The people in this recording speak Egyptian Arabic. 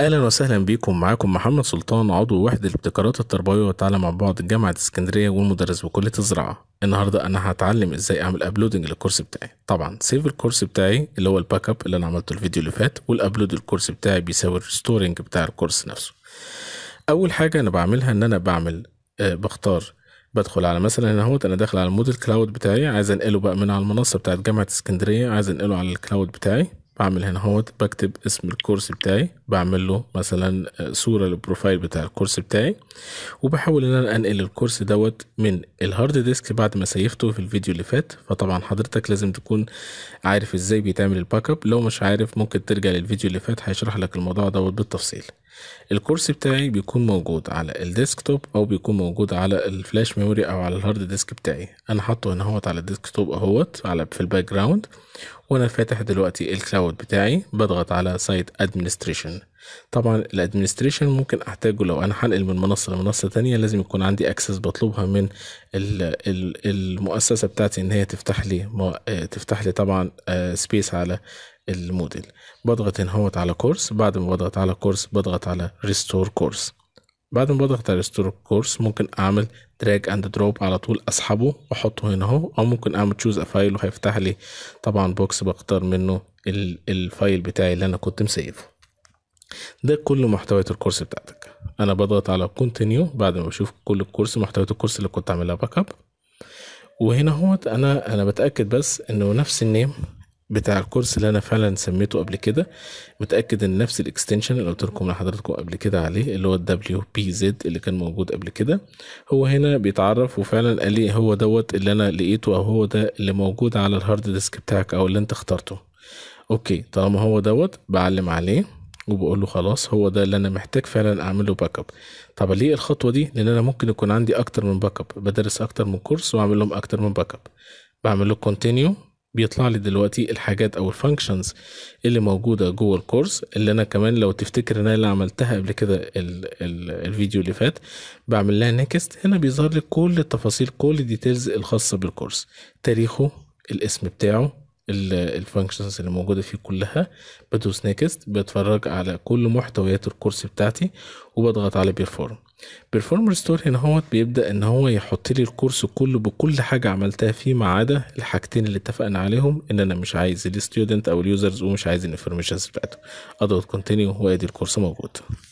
اهلا وسهلا بكم معاكم محمد سلطان عضو وحده الابتكارات التربويه والتعلم عن بعد جامعه اسكندريه والمدرس بكليه الزراعه النهارده انا هتعلم ازاي اعمل ابلودنج للكورس بتاعي طبعا سيف الكورس بتاعي اللي هو الباك اب اللي انا عملته الفيديو اللي فات والابلود الكورس بتاعي بيساوي الريستورنج بتاع الكورس نفسه اول حاجه انا بعملها ان انا بعمل آه بختار بدخل على مثلا هنا اهوت انا داخل على الموديل كلاود بتاعي عايز انقله بقى من على المنصه بتاعت جامعه اسكندريه عايز انقله على الكلاود بتاعي بعمل هنا اهوت بكتب اسم الكورس بتاعي بعمل له مثلا صوره للبروفايل بتاع الكورس بتاعي وبحاول ان انا انقل الكورس دوت من الهارد ديسك بعد ما سيفته في الفيديو اللي فات فطبعا حضرتك لازم تكون عارف ازاي بيتعمل الباك اب لو مش عارف ممكن ترجع للفيديو اللي فات هيشرح لك الموضوع دوت بالتفصيل الكورس بتاعي بيكون موجود على الديسكتوب او بيكون موجود على الفلاش ميموري او على الهارد ديسك بتاعي انا حاطه هنا اهوت على الديسكتوب اهوت على في الباك جراوند وانا فاتح دلوقتي الكلاود بتاعي بضغط على سايت ادمنستريشن طبعا الادمنستريشن ممكن احتاجه لو انا هنقل من منصه لمنصه تانية لازم يكون عندي اكسس بطلبها من المؤسسه بتاعتي ان هي تفتح لي تفتح لي طبعا سبيس على الموديل بضغط هنا هوت على كورس بعد ما بضغط على كورس بضغط على ريستور كورس بعد ما بضغط على ريستور كورس ممكن اعمل دراج اند دروب على طول اسحبه واحطه هنا اهو او ممكن اعمل تشوز فايل وهيفتح لي طبعا بوكس بختار منه الفايل بتاعي اللي انا كنت مسيفه ده كل محتويات الكورس بتاعتك انا بضغط على كونتينيو بعد ما بشوف كل الكورس محتويات الكورس اللي كنت عاملها باك اب وهنا هوت انا انا بتاكد بس انه نفس النيم بتاع الكورس اللي انا فعلا سميته قبل كده متاكد ان نفس الاكستنشن اللي قلت لكم لحضراتكم قبل كده عليه اللي هو الدبليو بي زد اللي كان موجود قبل كده هو هنا بيتعرف وفعلا قال لي هو دوت اللي انا لقيته او هو ده اللي موجود على الهارد ديسك بتاعك او اللي انت اخترته اوكي طالما هو دوت بعلم عليه وبقول له خلاص هو ده اللي انا محتاج فعلا اعمل له باك اب طب ليه الخطوه دي لان انا ممكن يكون عندي اكتر من باك اب بدرس اكتر من كورس واعمل لهم اكتر من باك اب بعمل له كونتينيو بيطلع لي دلوقتي الحاجات او الفانكشنز اللي موجوده جوه الكورس اللي انا كمان لو تفتكر ان انا اللي عملتها قبل كده ال ال الفيديو اللي فات بعمل لها نيكست هنا بيظهر لي كل التفاصيل كل الديتيلز الخاصه بالكورس تاريخه الاسم بتاعه الفانكشنز اللي موجودة فيه كلها بدوس نيكست بتفرج على كل محتويات الكورس بتاعتي وبضغط على بيرفورم بيرفورم ريستور هنا هو بيبدأ ان هو يحط لي الكورس كله بكل حاجة عملتها فيه ما عدا الحاجتين اللي اتفقنا عليهم ان انا مش عايز الستودنت او اليوزرز ومش عايز الانفورميشنز بتاعته اضغط كونتينيو وادي الكورس موجود